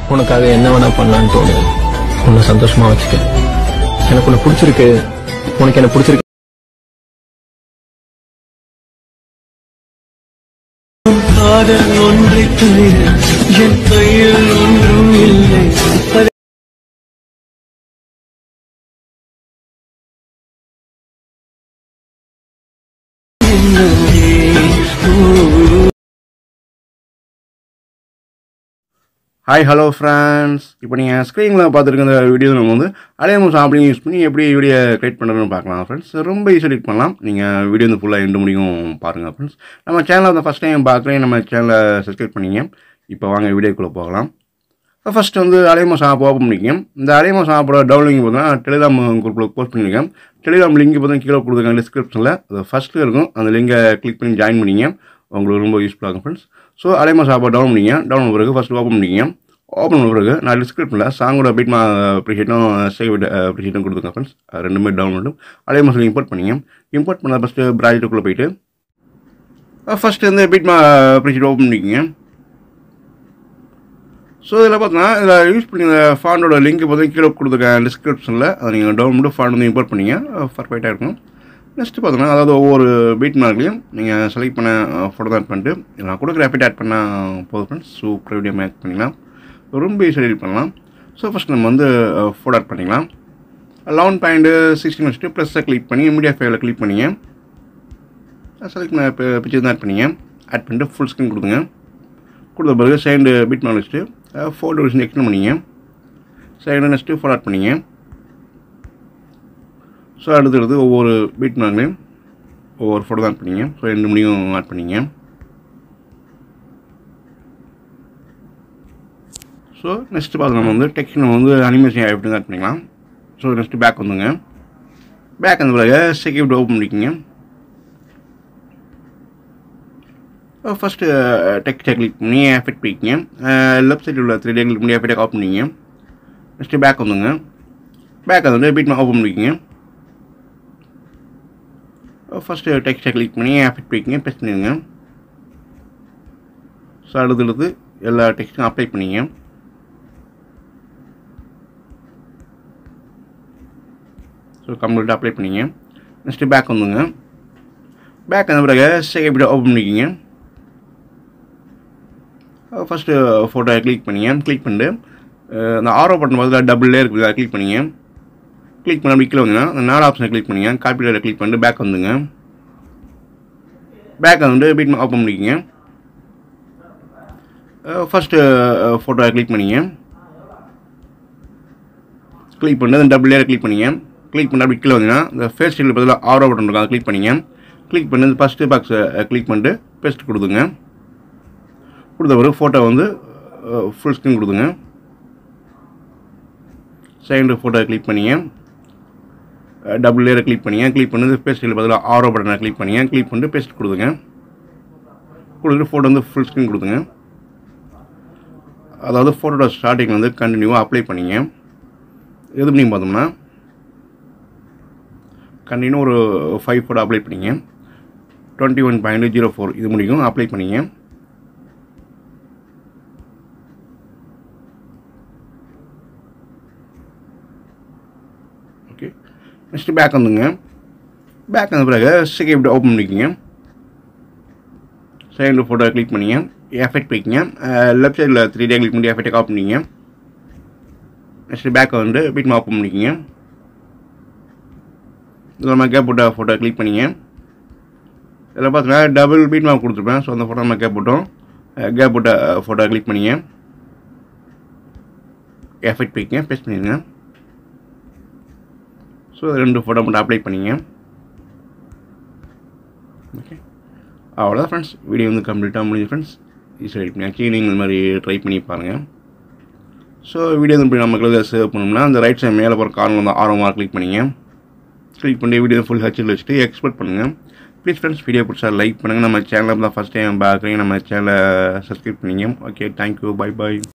உனக்காக என்ன வேணா பண்ணலான்னு தோணுது உன்னை சந்தோஷமா வச்சுக்க எனக்கு உன்னை பிடிச்சிருக்கு உனக்கு என்ன பிடிச்சிருக்கு காதல் ஒன்றை தவிர என் கையில் ஒன்றும் இல்லை அதை ஹாய் ஹலோ ஃப்ரெண்ட்ஸ் இப்போ நீங்கள் ஸ்க்ரீனில் பார்த்துருக்க இந்த வீடியோ நம்ம வந்து அலையமோஸ் அப்படி யூஸ் பண்ணி எப்படி வீடியோ கிரியேட் பண்ணுறதுன்னு பார்க்கலாம் ஃப்ரெண்ட்ஸ் ரொம்ப ஈஸியாக எடிட் பண்ணலாம் நீங்கள் வீடியோ வந்து ஃபுல்லாக எண்டு முடியும் பாருங்கள் ஃப்ரெண்ட்ஸ் நம்ம சேனலை வந்து ஃபஸ்ட் டைம் பார்க்குறேன் நம்ம சேனலை சப்ஸ்கிரைப் பண்ணிங்க இப்போ வாங்க வீடியோக்குள்ளே போகலாம் ஃபஸ்ட்டு வந்து அலையமோஸ் ஆப் ஓப்பன் பண்ணிக்கங்க இந்த அலையமோஸ் ஆப்போட டவுன்லிங் பார்த்தீங்கன்னா டெலிகிராம் குரூப்பில் போஸ்ட் பண்ணியிருக்கேன் டெலிகிராம் லிங்க் பார்த்தீங்கன்னா கீழே கொடுத்துருக்காங்க டிஸ்கிரிப்ஷனில் அது ஃபஸ்ட்டு இருக்கும் அந்த லிங்கை கிளிக் பண்ணி ஜாயின் பண்ணிங்க உங்களுக்கு ரொம்ப யூஸ்ஃபுல்லாக இருக்கும் ஃப்ரெண்ட்ஸ் ஸோ அலைமாஸ் ஆப்பை டவுன் பண்ணிங்க டவுன் பண்ண பிறகு ஃபஸ்ட்டு ஓப்பன் பண்ணிங்க ஓப்பன் பண்ண பிறகு நான் டிஸ்கிரிப்ஷனில் சாங்கோட பீட்மா அப்ரிஷியேட்டும் சேவ் அப்ரிஷியேட்டும் கொடுத்துருக்கேன் ஃப்ரெண்ட்ஸ் ரெண்டுமே டவுன்லோடும் அலைமாஸில் இம்போர்ட் பண்ணிங்க இம்போர்ட் பண்ண ஃபஸ்ட்டு ப்ராஜெக்ட்டுக்குள்ளே போயிட்டு ஃபஸ்ட்டு வந்து பீட்மா அப்ரிஷியேட் ஓப்பன் பண்ணிக்கோங்க ஸோ இதில் பார்த்தீங்கன்னா இதில் யூஸ் பண்ணி ஃபாண்டோட லிங்க் பார்த்தீங்கன்னா கீழே கொடுத்துருக்கேன் டிஸ்கிரிப்ஷனில் அதை நீங்கள் டவுன்லோடு ஃபாண்ட் வந்து இம்போர்ட் பண்ணிங்க பர்ஃபெக்டாக இருக்கும் நெக்ஸ்ட்டு பார்த்தீங்கன்னா அதாவது ஒவ்வொரு பீட் மார்க்லையும் நீங்கள் செலக்ட் பண்ண ஃபோட்டோ தான் ஆட் பண்ணிட்டு நான் கூட கிராஃபிட் ஆட் பண்ணால் போதும் ஃப்ரெண்ட்ஸ் சூப்பர் வீடியோ மேக் பண்ணிக்கலாம் ரொம்ப ஈஸியாக எடிட் பண்ணலாம் ஸோ ஃபஸ்ட் நம்ம வந்து ஃபோட்டோ ஆட் பண்ணிக்கலாம் லெவன் பாயிண்ட் சிக்ஸ்டின் வச்சுட்டு ப்ளஸ்ஸை கிளிக் பண்ணி மீடியா ஃபைவ்ல கிளிக் பண்ணிங்க செலக்ட் பண்ண பிக்சர் தான் ஆட் பண்ணிங்க ஆட் பண்ணிட்டு ஃபுல் ஸ்க்ரீன் கொடுங்க கொடுத்த பிறகு செகண்டு பீட் மார்க் வச்சுட்டு ஃபோட்டோ வச்சு எக்ஸ்டெண்ட் பண்ணிங்க செகண்டு நெக்ஸ்ட்டு ஃபோட்டோ ஆட் பண்ணிங்க ஸோ அடுத்தடுத்து ஒவ்வொரு பீட் மார்க்லையும் ஒவ்வொரு ஃபோட்டோ தான் ஆட் பண்ணிங்க ஸோ ரெண்டு மணியும் ஆட் பண்ணிங்க ஸோ நெக்ஸ்ட்டு பார்த்து நம்ம வந்து டெக்ஸ்ட் நம்ம வந்து அனிமேஷன் எப்படி ஆட் பண்ணிக்கலாம் ஸோ நெக்ஸ்ட்டு பேக் வந்துங்க பேக் வந்த பிறகு செக்யூரிட்டி ஓப்பன் பண்ணிக்கோங்க ஃபஸ்ட்டு டெக்ஸ்ட்டை கிளிக் பண்ணி எஃபெக்ட் போய்க்கிங்க லெஃப்ட் சைடில் உள்ள த்ரீ டே கிளிக் பண்ணி எஃபெக்டை ஆஃப் பண்ணிங்க நெக்ஸ்ட்டு பேக் வந்துங்க பேக் வந்து பீட் ஓப்பன் பண்ணிக்கோங்க ஃபஸ்ட்டு டெக்ஸ்ட்டை கிளிக் பண்ணி எஃபெக்ட் போய்க்கிங்க பேஸ்ட் பண்ணிடுங்க ஸோ அடுத்தடுத்து எல்லா டெக்ஸ்ட்டும் அப்ளை பண்ணிங்க ஸோ கம்ப்ளீட்டாக அப்ளை பண்ணிங்க நெக்ஸ்ட்டு பேக் வந்துங்க பேக் வந்த பிறகு செகண்ட் ஓப்பன் பண்ணிக்கிங்க ஃபஸ்ட்டு ஃபோட்டோ கிளிக் பண்ணிங்க கிளிக் பண்ணிட்டு அந்த ஆரோ பட்டன் பதில் டபுள் லேயர் இருக்குது அதை கிளிக் பண்ணிங்க கிளிக் பண்ண கீழே வந்தீங்கன்னா அந்த நாலு ஆப்ஷனை கிளிக் பண்ணிங்க காப்பி லேயரை கிளிக் பண்ணிட்டு பேக் வந்துங்க பேக் வந்து பீட் ஓப்பன் பண்ணிக்கிங்க ஃபஸ்ட்டு ஃபோட்டோ கிளிக் பண்ணிங்க கிளிக் பண்ணிட்டு அந்த டபுள் லேயரை கிளிக் பண்ணிங்க கிளிக் பண்ண அப்படி கீழே வந்தீங்கன்னா இந்த ஃபேஸ் ஸ்டைல் பதில் ஆரோ பட்டன் இருக்கும் அதை கிளிக் பண்ணிங்க கிளிக் பண்ணி ஃபஸ்ட்டு பாக்ஸை கிளிக் பண்ணிட்டு பேஸ்ட் கொடுத்துங்க கொடுத்த பிறகு ஃபோட்டோ வந்து ஃபுல் ஸ்க்ரீன் கொடுத்துங்க செகண்ட் ஃபோட்டோ கிளிக் பண்ணிங்க டபுள் லேயரை கிளிக் பண்ணிங்க கிளிக் பண்ணி பேஸ்ட்டில் பதிலாக ஆரோ பட்டனை கிளிக் பண்ணிங்க கிளிக் பண்ணிட்டு பேஸ்ட் கொடுத்துங்க கொடுத்துட்டு ஃபோட்டோ வந்து ஃபுல் ஸ்க்ரீன் கொடுத்துங்க அதாவது ஃபோட்டோட ஸ்டார்டிங் வந்து கண்டினியூவாக அப்ளை பண்ணிங்க எது பண்ணி பார்த்தோம்னா கண்டினியூ ஒரு ஃபைவ் ஃபோட்டோ அப்ளை பண்ணிங்க twenty one point zero four இது முடிக்கும் அப்ளை பண்ணிங்க ஓகே நெக்ஸ்ட்டு பேக் வந்துங்க பேக் வந்த பிறகு செகண்ட் ஓப்பன் பண்ணிக்கிங்க செகண்ட் ஃபோட்டோ கிளிக் பண்ணிங்க எஃபெக்ட் போய்க்கிங்க லெஃப்ட் சைடில் த்ரீ டே கிளிக் பண்ணி எஃபெக்டை ஆஃப் பண்ணிங்க நெக்ஸ்ட்டு பேக்கை வந்து பீட் ஓப்பன் பண்ணிக்கிங்க இதில் நம்ம கேப் போட்ட ஃபோட்டோ கிளிக் பண்ணிங்க இதில் பார்த்தீங்கன்னா டபுள் பீட் மார்க் கொடுத்துருப்பேன் ஸோ அந்த ஃபோட்டோ நம்ம கேப் போட்டோம் கேப் போட்ட ஃபோட்டோ கிளிக் பண்ணிங்க எஃபெக்ட் போய்க்கிங்க பேஸ்ட் பண்ணிடுங்க ஸோ ரெண்டு ஃபோட்டோ மட்டும் அப்ளை பண்ணிங்க ஓகே அவ்வளோதான் ஃப்ரெண்ட்ஸ் வீடியோ வந்து கம்ப்ளீட்டாக முடிஞ்சு ஃப்ரெண்ட்ஸ் ஈஸியாக எடிட் பண்ணி ஆக்சுவலி நீங்கள் இந்த மாதிரி ட்ரை பண்ணி பாருங்கள் ஸோ வீடியோ வந்து நமக்கு சேவ் பண்ணோம்னா அந்த ரைட் சைட் மேலே போகிற கார்னர் வந்து ஆர்வமாக கிளிக் பண்ணிங்க கிளிக் பண்ணி வீடியோ ஃபுல் ஹச்சில் வச்சுட்டு எக்ஸ்போர்ட் பண்ணுங்கள் ப்ளீஸ் ஃப்ரெண்ட்ஸ் வீடியோ பிடிச்சா லைக் பண்ணுங்கள் நம்ம சேனலில் தான் ஃபஸ்ட் டைம் பார்க்குறீங்க நம்ம சேனலை சப்ஸ்கிரைப் பண்ணிங்க ஓகே தேங்க்யூ பை பாய்